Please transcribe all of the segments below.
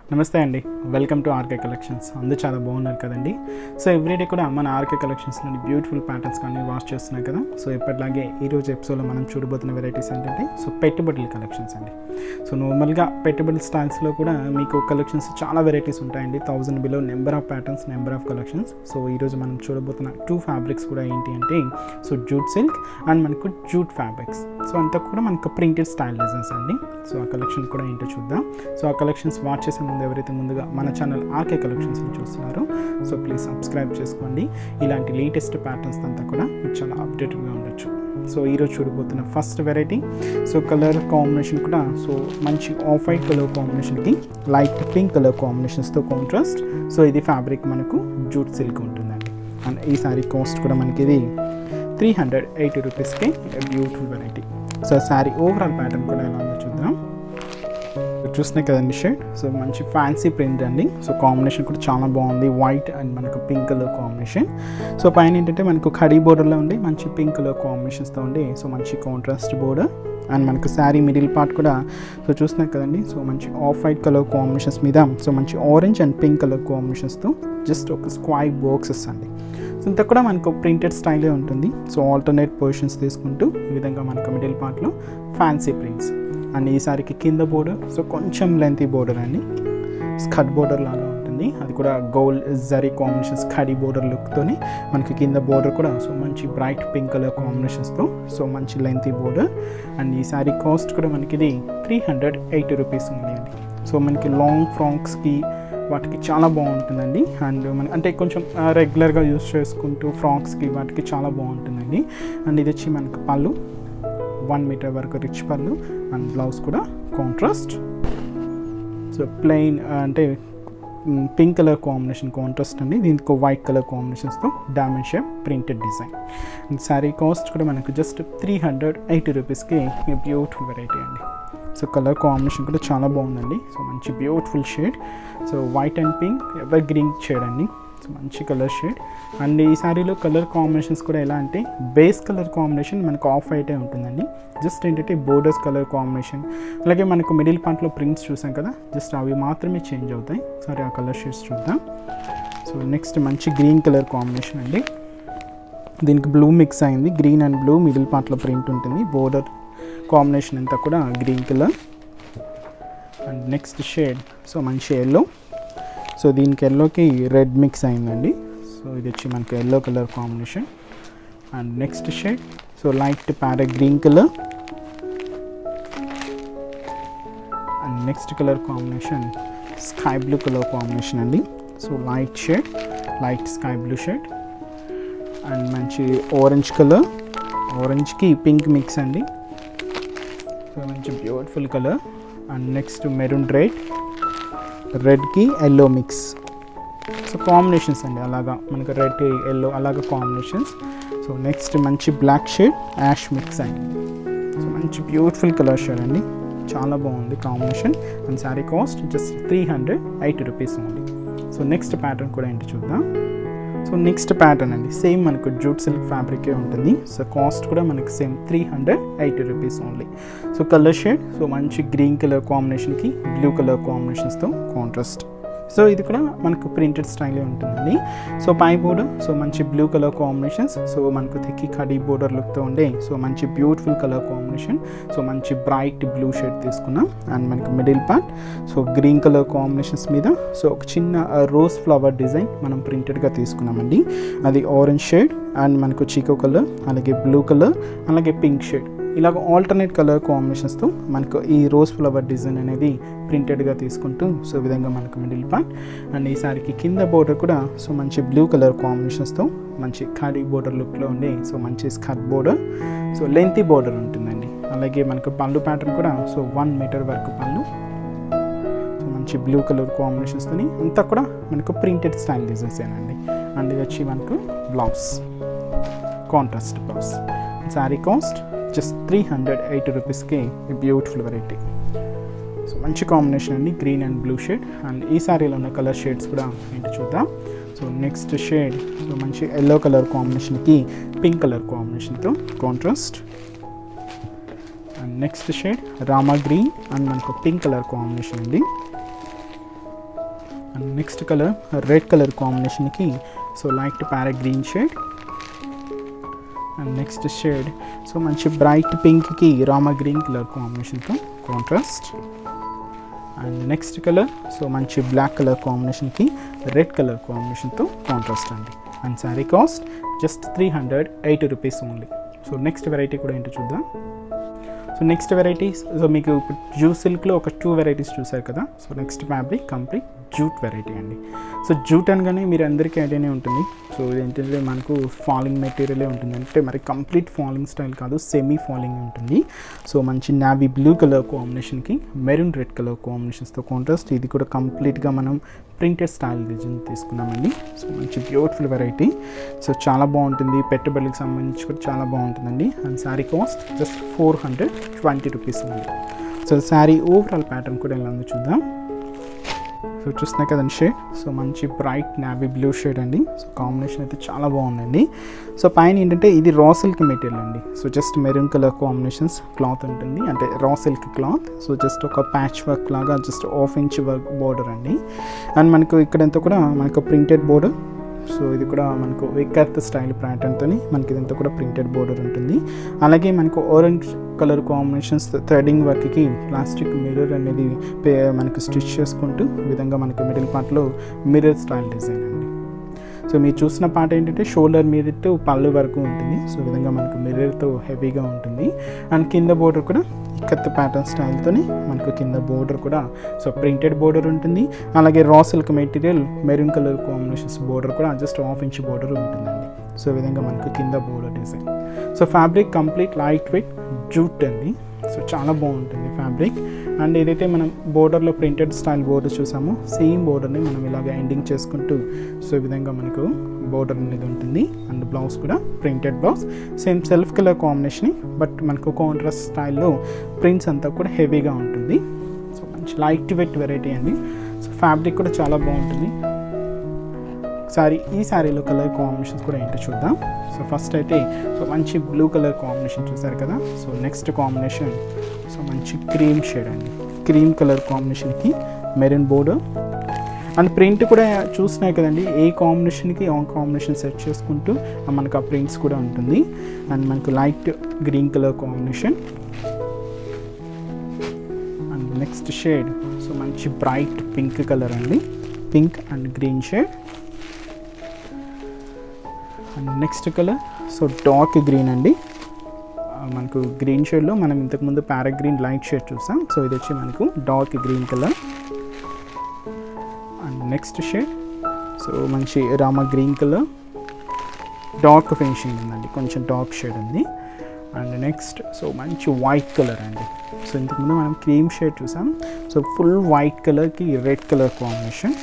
నమస్తే అండి welcome to RK collections అందరూ చాలా బాగున్నారు కదండి సో ఎవ్రీడే కూడా మన ఆర్కే కలెక్షన్స్లోని బ్యూటిఫుల్ ప్యాటర్న్స్ కానీ వాష్ చేస్తున్నాం కదా సో ఎప్పటిలాగే ఈరోజు ఎపిసోడ్లో మనం చూడబోతున్న వెరైటీస్ ఏంటంటే సో పెట్టుబడుల కలెక్షన్స్ అండి సో నార్మల్గా పెట్టుబడి స్టైల్స్లో కూడా మీకు కలెక్షన్స్ చాలా వెరైటీస్ ఉంటాయండి thousand below number of patterns number of collections so ఈరోజు మనం చూడబోతున్న టూ ఫ్యాబ్రిక్స్ కూడా ఏంటి అంటే సో జూట్ సిల్క్ అండ్ మనకు జూట్ ఫ్యాబ్రిక్స్ సో అంతా కూడా మనకు ప్రింటెడ్ స్టైల్ డిజైన్స్ అండి సో ఆ కలెక్షన్ కూడా ఏంటో చూద్దాం సో ఆ కలెక్షన్స్ వాచ్ చేసే ముందు ఎవరైతే ముందుగా మన ఛానల్ ఆర్కే కలెక్షన్స్ని చూస్తున్నారో సో ప్లీజ్ సబ్స్క్రైబ్ చేసుకోండి ఇలాంటి లేటెస్ట్ ప్యాటర్న్స్ అంతా కూడా మీకు చాలా అప్డేటెడ్గా ఉండొచ్చు సో ఈరోజు చూడబోతున్న first variety so colour combination కూడా సో మంచి ఆఫ్ వైట్ కలర్ కాంబినేషన్కి లైట్ పింక్ కలర్ కాంబినేషన్స్తో కాంట్రాస్ట్ సో ఇది ఫ్యాబ్రిక్ మనకు జూట్ సిల్క్ ఉంటుందండి అండ్ ఈ శారీ కాస్ట్ కూడా మనకి ఇది త్రీ హండ్రెడ్ ఎయిటీ రూపీస్కి beautiful variety so sari overall pattern కూడా ఎలా ఉందో చూద్దాం చూస్తున్నాయి కదండి షేడ్ సో మంచి ఫ్యాన్సీ ప్రింట్ అండి సో కాంబినేషన్ కూడా చాలా బాగుంది వైట్ అండ్ మనకు పింక్ కలర్ కాంబినేషన్ సో పైన ఏంటంటే మనకు ఖడీ బోర్డర్లో ఉండి మంచి పింక్ కలర్ కాంబినేషన్స్తో ఉండి సో మంచి కాంట్రాస్ట్ బోర్డర్ అండ్ మనకు శారీ మిడిల్ పార్ట్ కూడా సో చూస్తున్నాయి కదండి సో మంచి ఆఫ్ వైట్ కలర్ కాంబినేషన్స్ మీద సో మంచి ఆరెంజ్ అండ్ పింక్ కలర్ కాంబినేషన్స్తో జస్ట్ ఒక స్క్వై బాక్సెస్ అండి సో ఇంత కూడా మనకు ప్రింటెడ్ స్టైలే ఉంటుంది సో ఆల్టర్నేట్ పొజిషన్స్ తీసుకుంటూ ఈ విధంగా మనకు మిడిల్ పార్ట్లో ఫ్యాన్సీ ప్రింట్స్ అండ్ ఈ సారికి కింద బోర్డర్ సో కొంచెం లెంతీ బోర్డర్ అండి స్కట్ బోర్డర్ లాగా ఉంటుంది అది కూడా గోల్డ్ జరీ కాంబినేషన్స్ ఖడీ బోర్డర్ లుక్తోని మనకి కింద బోర్డర్ కూడా సో మంచి బ్రైట్ పింక్ కలర్ కాంబినేషన్స్తో సో మంచి లెంతీ బోర్డర్ అండ్ ఈ సారీ కాస్ట్ కూడా మనకి ఇది త్రీ హండ్రెడ్ ఎయిటీ రూపీస్ ఉంది అండి సో మనకి లాంగ్ ఫ్రాక్స్కి వాటికి చాలా బాగుంటుందండి అండ్ మన అంటే కొంచెం రెగ్యులర్గా యూస్ చేసుకుంటూ ఫ్రాక్స్కి వాటికి చాలా బాగుంటుందండి అండ్ ఇది వచ్చి మనకు పళ్ళు వన్ మీటర్ వరకు రిచ్ పళ్ళు అండ్ బ్లౌజ్ కూడా కాంట్రాస్ట్ సో ప్లెయిన్ అంటే పింక్ కలర్ కాంబినేషన్ కాంట్రాస్ట్ అండి దీనికి వైట్ కలర్ కాంబినేషన్స్తో damage shape printed design and sari cost కూడా మనకు జస్ట్ త్రీ హండ్రెడ్ ఎయిటీ రూపీస్కి బ్యూటిఫుల్ వెరైటీ అండి సో కలర్ కాంబినేషన్ కూడా చాలా బాగుందండి సో మంచి beautiful shade so white and pink evergreen shade అండి సో మంచి కలర్ షేడ్ అండ్ ఈ శారీలో కలర్ కాంబినేషన్స్ కూడా ఎలా అంటే బేస్ కలర్ కాంబినేషన్ మనకు ఆఫ్ వైటే ఉంటుందండి జస్ట్ ఏంటంటే బోర్డర్స్ కలర్ కాంబినేషన్ అలాగే మనకు మిడిల్ పార్ట్లో ప్రింట్స్ చూసాం కదా జస్ట్ అవి మాత్రమే చేంజ్ అవుతాయి సరే ఆ కలర్ షేడ్స్ చూద్దాం సో నెక్స్ట్ మంచి గ్రీన్ కలర్ కాంబినేషన్ అండి దీనికి బ్లూ మిక్స్ అయింది గ్రీన్ అండ్ బ్లూ మిడిల్ పార్ట్లో ప్రింట్ ఉంటుంది బోర్డర్ కాంబినేషన్ అంతా కూడా green colour and next shade so మంచి ఎల్లో సో దీనికి ఎల్లోకి రెడ్ మిక్స్ అయిందండి సో ఇది వచ్చి మనకి yellow colour combination and next shade so light parrot green colour and next colour combination sky blue colour combination అండి so light shade light sky blue shade and మంచి orange colour ఆరెంజ్కి pink mix అండి so మంచి beautiful colour and next maroon red రెడ్కి yellow mix so combinations అండి అలాగా మనకు red yellow అలాగా కాంబినేషన్స్ సో నెక్స్ట్ మంచి బ్లాక్ షేడ్ యాష్ మిక్స్ అండి సో మంచి బ్యూటిఫుల్ కలర్ షేడ్ అండి చాలా బాగుంది combination and sari cost just three hundred eighty rupees ఉంది సో నెక్స్ట్ ప్యాటర్న్ కూడా ఏంటి చూద్దాం సో నెక్స్ట్ ప్యాటర్న్ అండి సేమ్ మనకు జూట్ సిల్క్ ఫ్యాబ్రికే ఉంటుంది సో కాస్ట్ కూడా మనకి same three hundred eighty rupees only so colour shade so మంచి గ్రీన్ కలర్ కాంబినేషన్కి బ్లూ కలర్ కాంబినేషన్స్తో కాంట్రాస్ట్ సో ఇది కూడా మనకు ప్రింటెడ్ స్టైలే ఉంటుందండి సో పై బోర్డర్ సో మంచి బ్లూ కలర్ కాంబినేషన్స్ సో మనకు తెక్కి కడీ బోర్డర్ లుక్తో ఉండే సో మంచి బ్యూటిఫుల్ కలర్ కాంబినేషన్ సో మంచి బ్రైట్ బ్లూ షేడ్ తీసుకున్నాం అండ్ మనకి middle part so green colour combinations మీద సో ఒక చిన్న రోజ్ ఫ్లవర్ డిజైన్ మనం ప్రింటెడ్గా తీసుకున్నామండి అది ఆరెంజ్ షేడ్ అండ్ మనకు చీకో కలర్ అలాగే బ్లూ కలర్ అలాగే పింక్ షేడ్ ఇలాగ ఆల్టర్నేట్ కలర్ కాంబినేషన్స్తో మనకు ఈ రోజ్ ఫ్లవర్ డిజైన్ అనేది ప్రింటెడ్గా తీసుకుంటూ సో విధంగా మనకు మిడిల్ పార్ట్ అండ్ ఈ సారికి కింద బోర్డర్ కూడా సో మంచి బ్లూ కలర్ కాంబినేషన్స్తో మంచి ఖాళీ బోర్డర్ లుక్లో ఉండి సో మంచి skirt border so lengthy border ఉంటుందండి అలాగే మనకు పళ్ళు ప్యాటర్న్ కూడా సో వన్ మీటర్ వరకు పళ్ళు సో మంచి బ్లూ కలర్ కాంబినేషన్స్తో అంతా కూడా మనకు ప్రింటెడ్ స్టైల్ డిజైన్స్ ఏనండి అండ్ ఇది వచ్చి మనకు blouse contrast blouse sari cost just three hundred eighty రూపీస్కి బ్యూటిఫుల్ వెరైటీ సో మంచి కాంబినేషన్ అండి green and blue shade and ఈ శారీలో ఉన్న కలర్ షేడ్స్ కూడా ఏంటి చూద్దాం సో నెక్స్ట్ షేడ్ సో మంచి ఎల్లో కలర్ కాంబినేషన్కి పింక్ కలర్ కాంబినేషన్తో contrast and next shade Rama green and మనకు పింక్ కలర్ కాంబినేషన్ అండి and next colour red colour కాంబినేషన్కి so light parrot green shade and next shade so మంచి bright పింక్కి Rama green colour కాంబినేషన్తో contrast and next colour so మంచి black colour కాంబినేషన్కి red colour కాంబినేషన్తో contrast అండి and sari cost just three hundred eighty rupees only so next variety కూడా ఏంటో చూద్దాం సో నెక్స్ట్ వెరైటీస్ సో మీకు ఇప్పుడు జూ సిల్క్లో ఒక టూ వెరైటీస్ చూసారు కదా so next fabric complete jute variety అండి సో జూట్ అనగానే మీరు అందరికీ ఐడియానే ఉంటుంది సో ఏంటంటే మనకు ఫాలింగ్ మెటీరియలే ఉంటుంది అంటే మరి కంప్లీట్ ఫాలింగ్ స్టైల్ కాదు సెమీ ఫాలింగ్ ఉంటుంది సో మంచి నావీ బ్లూ కలర్ కాంబినేషన్కి మెరూన్ రెడ్ కలర్ కాంబినేషన్స్తో కాంట్రాస్ట్ ఇది కూడా కంప్లీట్గా మనం ప్రింటెడ్ స్టైల్ డిజైన్ తీసుకున్నామండి సో మంచి బ్యూటిఫుల్ వెరైటీ సో చాలా బాగుంటుంది పెట్టుబడికి సంబంధించి కూడా చాలా బాగుంటుందండి and sari cost just four hundred twenty rupees ఉంది సో శారీ ఓవరాల్ ప్యాటర్న్ కూడా ఎలా ఉందో చూద్దాం సో చూస్తున్నాయి కదండి షేడ్ సో మంచి బ్రైట్ నావీ బ్లూ షేడ్ అండి సో కాంబినేషన్ అయితే చాలా బాగుందండి సో పైన ఏంటంటే ఇది రా సిల్క్ మెటీరియల్ అండి so just maroon colour combinations cloth ఉంటుంది అంటే raw silk cloth so just ఒక ప్యాచ్ వర్క్ లాగా just half inch work border అండి అండ్ మనకు ఇక్కడంతా కూడా మనకు ప్రింటెడ్ బోర్డర్ సో ఇది కూడా మనకు వికర్త్ స్టైల్ ప్యాటర్న్తో మనకి ఇదంతా కూడా ప్రింటెడ్ బోర్డర్ ఉంటుంది అలాగే మనకు ఆరెంజ్ కలర్ కాంబినేషన్స్ థ్రెడింగ్ వర్క్కి ప్లాస్టిక్ మిర్రర్ అనేది పే- మనకి స్టిచ్ చేసుకుంటూ ఈ విధంగా మనకి మిడిల్ పార్ట్లో మిర్రర్ స్టైల్ డిజైన్ అండి సో మీరు చూసిన పాట ఏంటంటే షోల్డర్ మీద టు పళ్ళు వరకు ఉంటుంది సో ఈ విధంగా మనకు మిర్రర్తో హెవీగా ఉంటుంది అండ్ కింద బోర్డర్ కూడా ఇక్కత్ ప్యాటర్న్ స్టైల్తోని మనకు కింద బోర్డర్ కూడా సో ప్రింటెడ్ బోర్డర్ ఉంటుంది అలాగే raw silk material maroon colour combinations border కూడా జస్ట్ హాఫ్ ఇంచ్ బోర్డర్ ఉంటుందండి సో ఈ విధంగా మనకు కింద border design so fabric complete light weight jute అండి సో చాలా బాగుంటుంది ఫ్యాబ్రిక్ అండ్ ఏదైతే మనం బోర్డర్లో ప్రింటెడ్ స్టైల్ బోర్డర్ చూసామో సేమ్ బోర్డర్ని మనం ఇలాగ ఎండింగ్ చేసుకుంటూ సో ఈ విధంగా మనకు బోర్డర్ అనేది ఉంటుంది అండ్ బ్లౌజ్ కూడా printed blouse same self colour combination but మనకు కాంట్రాస్ట్ స్టైల్లో ప్రింట్స్ అంతా కూడా హెవీగా ఉంటుంది సో మంచి లైట్ వెయిట్ వెరైటీ అండి సో ఫ్యాబ్రిక్ కూడా చాలా బాగుంటుంది సారీ ఈ శారీలో కలర్ కాంబినేషన్స్ కూడా ఏంటో చూద్దాం సో ఫస్ట్ అయితే సో మంచి బ్లూ కలర్ కాంబినేషన్ చూసారు కదా సో నెక్స్ట్ కాంబినేషన్ సో మంచి క్రీమ్ షేడ్ అండి క్రీమ్ కలర్ కాంబినేషన్కి మెరూన్ బోర్డర్ అండ్ ప్రింట్ కూడా చూసినాయి కదండి ఏ కాంబినేషన్కి ఆ కాంబినేషన్ సెట్ చేసుకుంటూ మనకు ఆ ప్రింట్స్ కూడా ఉంటుంది అండ్ మనకు light green colour combination and next shade so మంచి బ్రైట్ పింక్ కలర్ అండి pink and green shade and next colour so dark green అండి ఆ, మనకు గ్రీన్ షేడ్లో మనం ఇంతకుముందు ప్యారా గ్రీన్ లైట్ షేడ్ చూసాం సో ఇది వచ్చి మనకు dark green colour and next shade so మంచి Rama green colour dark finishing ఉందండి కొంచెం డార్క్ షేడ్ ఉంది అండ్ నెక్స్ట్ సో మంచి వైట్ కలర్ అండి సో ఇంతకుముందు మనం క్రీమ్ షేడ్ చూసాం సో ఫుల్ వైట్ కలర్కి red colour combination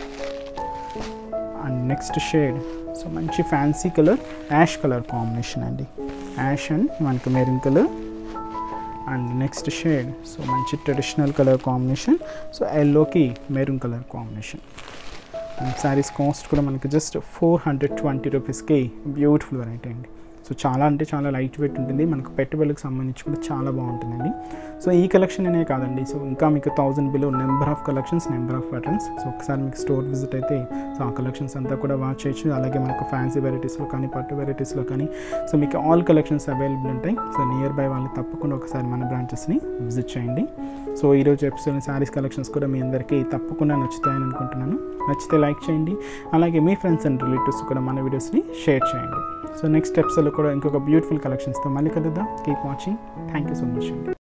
and next shade so మంచి fancy colour ash colour combination అండి యాష్ అండ్ మనకి maroon colour and next shade so మంచి ట్రెడిషనల్ కలర్ కాంబినేషన్ సో ఎల్లోకి maroon colour combination and sarees cost కూడా మనకి just four hundred twenty రూపీస్కి beautiful variety అండి so చాలా అంటే చాలా లైట్ వెయిట్ ఉంటుంది మనకు పెట్టుబడులకు సంబంధించి కూడా చాలా బాగుంటుందండి సో ఈ కలెక్షన్ అనే కాదండి సో ఇంకా మీకు thousand below number of collections number of patterns so ఒకసారి మీకు స్టోర్ విజిట్ అయితే సో ఆ కలెక్షన్స్ అంతా కూడా వాచ్ చేయొచ్చు అలాగే మనకు ఫ్యాన్సీ వెరైటీస్లో కానీ పట్టు వెరైటీస్లో కానీ సో మీకు ఆల్ కలెక్షన్స్ అవైలబుల్ ఉంటాయి సో నియర్ బై వాళ్ళు తప్పకుండా ఒకసారి మన బ్రాంచెస్ని విజిట్ చేయండి సో ఈరోజు ఎపిసోడ్ శారీస్ కలెక్షన్స్ కూడా మీ అందరికీ తప్పకుండా నచ్చుతాయని అనుకుంటున్నాను నచ్చితే లైక్ చేయండి అలాగే మీ ఫ్రెండ్స్ అండ్ రిలేటివ్స్ కూడా మన వీడియోస్ని షేర్ చేయండి సో నెక్స్ట్ ఎపిసోడ్లో కూడా ఇంకొక బ్యూటిఫుల్ కలెక్షన్స్తో మళ్ళీ కలుద్దాం keep watching thank you so much అండి